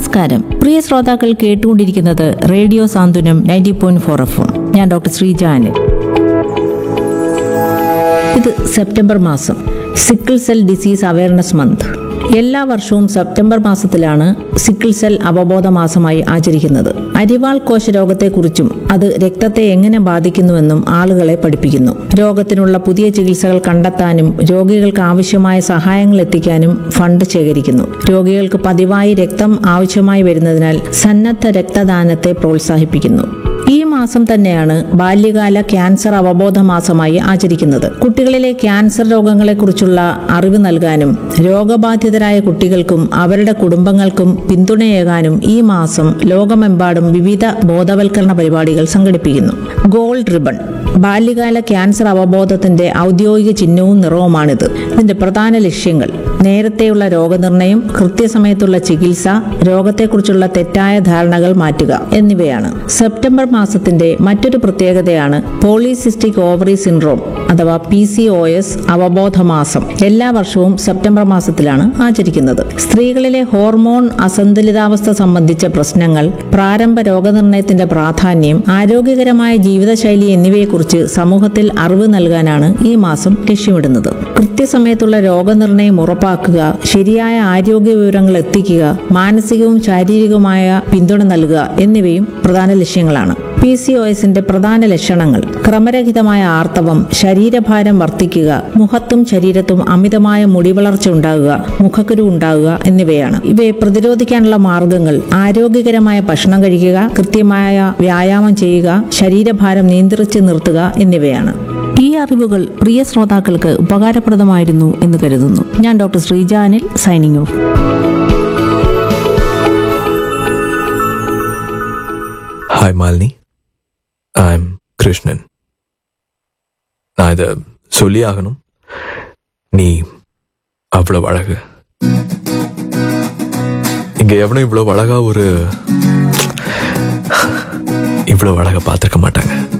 നമസ്കാരം പ്രിയ ശ്രോതാക്കൾ കേട്ടുകൊണ്ടിരിക്കുന്നത് radio Santhwanam ninety point four F ഞാൻ ഡോക്ടർ ശ്രീജാന് ഇത് സെപ്റ്റംബർ മാസം sickle cell disease awareness month എല്ലാ വർഷവും സെപ്റ്റംബർ മാസത്തിലാണ് സിക്കിൾ സെൽ അവബോധ മാസമായി ആചരിക്കുന്നത് അരിവാൾ കോശ രോഗത്തെക്കുറിച്ചും അത് രക്തത്തെ എങ്ങനെ ബാധിക്കുന്നുവെന്നും ആളുകളെ പഠിപ്പിക്കുന്നു രോഗത്തിനുള്ള പുതിയ ചികിത്സകൾ കണ്ടെത്താനും രോഗികൾക്ക് ആവശ്യമായ സഹായങ്ങൾ എത്തിക്കാനും ഫണ്ട് ശേഖരിക്കുന്നു രോഗികൾക്ക് പതിവായി രക്തം ആവശ്യമായി വരുന്നതിനാൽ സന്നദ്ധ രക്തദാനത്തെ പ്രോത്സാഹിപ്പിക്കുന്നു ഈ മാസം തന്നെയാണ് ബാല്യകാല ക്യാൻസർ അവബോധ മാസമായി ആചരിക്കുന്നത് കുട്ടികളിലെ ക്യാൻസർ രോഗങ്ങളെക്കുറിച്ചുള്ള അറിവ് നൽകാനും രോഗബാധിതരായ കുട്ടികൾക്കും അവരുടെ കുടുംബങ്ങൾക്കും പിന്തുണയേകാനും ഈ മാസം ലോകമെമ്പാടും വിവിധ ബോധവൽക്കരണ പരിപാടികൾ സംഘടിപ്പിക്കുന്നു ഗോൾഡ് റിബൺ ബാല്യകാല ക്യാൻസർ അവബോധത്തിന്റെ ഔദ്യോഗിക ചിഹ്നവും നിറവുമാണിത് ഇതിന്റെ പ്രധാന ലക്ഷ്യങ്ങൾ നേരത്തെയുള്ള രോഗനിർണയം കൃത്യസമയത്തുള്ള ചികിത്സ രോഗത്തെക്കുറിച്ചുള്ള തെറ്റായ ധാരണകൾ മാറ്റുക എന്നിവയാണ് സെപ്റ്റംബർ മാസത്തിന്റെ മറ്റൊരു പ്രത്യേകതയാണ് പോളിസിസ്റ്റിക് ഓവറി സിൻഡ്രോം അഥവാ പി സി ഒ എസ് അവബോധ മാസം എല്ലാ വർഷവും സെപ്റ്റംബർ മാസത്തിലാണ് ആചരിക്കുന്നത് സ്ത്രീകളിലെ ഹോർമോൺ അസന്തുലിതാവസ്ഥ സംബന്ധിച്ച പ്രശ്നങ്ങൾ പ്രാരംഭ രോഗനിർണയത്തിന്റെ പ്രാധാന്യം ആരോഗ്യകരമായ ജീവിതശൈലി എന്നിവയെക്കുറിച്ച് സമൂഹത്തിൽ അറിവ് നൽകാനാണ് ഈ മാസം ലക്ഷ്യമിടുന്നത് കൃത്യസമയത്തുള്ള രോഗനിർണയം ഉറപ്പാക്കുക ശരിയായ ആരോഗ്യ വിവരങ്ങൾ എത്തിക്കുക മാനസികവും ശാരീരികവുമായ പിന്തുണ നൽകുക എന്നിവയും പ്രധാന ലക്ഷ്യങ്ങളാണ് പി സി ഒ എസിന്റെ പ്രധാന ലക്ഷണങ്ങൾ ക്രമരഹിതമായ ആർത്തവം ശരീരഭാരം വർദ്ധിക്കുക മുഖത്തും ശരീരത്തും അമിതമായ മുടിവളർച്ച ഉണ്ടാകുക മുഖക്കുരു ഉണ്ടാകുക എന്നിവയാണ് ഇവയെ പ്രതിരോധിക്കാനുള്ള മാർഗങ്ങൾ ആരോഗ്യകരമായ ഭക്ഷണം കഴിക്കുക കൃത്യമായ വ്യായാമം ചെയ്യുക ശരീരഭാരം നിയന്ത്രിച്ച് നിർത്തുക എന്നിവയാണ് ഈ അറിവുകൾ പ്രിയ ശ്രോതാക്കൾക്ക് ഉപകാരപ്രദമായിരുന്നു എന്ന് കരുതുന്നു ഞാൻ ഡോക്ടർ ശ്രീജാനിൽ signing off hi Malini I am Krishnan நான் இதை சொல்லி ஆகணும் நீ அவ்வளவு அழகு இங்க எவனும் இவ்வளவு அழகா ஒரு இவ்வளவு அழகா பார்த்திருக்க மாட்டாங்க